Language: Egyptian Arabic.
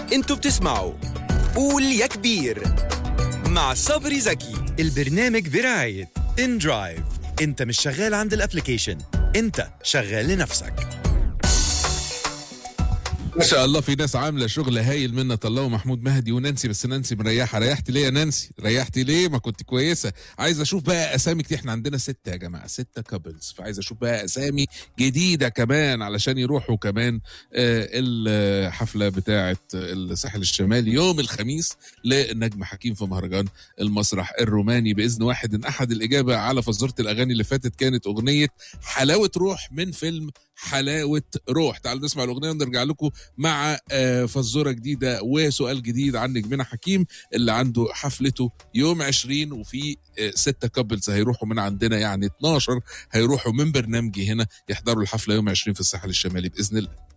انتوا بتسمعوا قول يا كبير مع صبري زكي البرنامج برعاية ان درايف انت مش شغال عند الابليكيشن انت شغال لنفسك ما شاء الله في ناس عامله شغل هايل منة الله ومحمود مهدي ونانسي بس نانسي مريحه ريحتي ليه يا نانسي ريحتي ليه ما كنت كويسه عايز اشوف بقى اسامي كتير احنا عندنا ستة يا جماعه ستة كابلز فعايز اشوف بقى اسامي جديده كمان علشان يروحوا كمان آه، الحفله بتاعه الساحل الشمالي يوم الخميس للنجم حكيم في مهرجان المسرح الروماني باذن واحد ان احد الاجابه على فزوره الاغاني اللي فاتت كانت اغنيه حلاوه روح من فيلم حلاوه روح تعالوا نسمع الاغنيه ونرجع لكم مع آه، فزوره جديده وسؤال جديد عن نجمنا حكيم اللي عنده حفلته يوم 20 وفي آه، ستة كابلز هيروحوا من عندنا يعني 12 هيروحوا من برنامجي هنا يحضروا الحفله يوم 20 في الساحل الشمالي باذن الله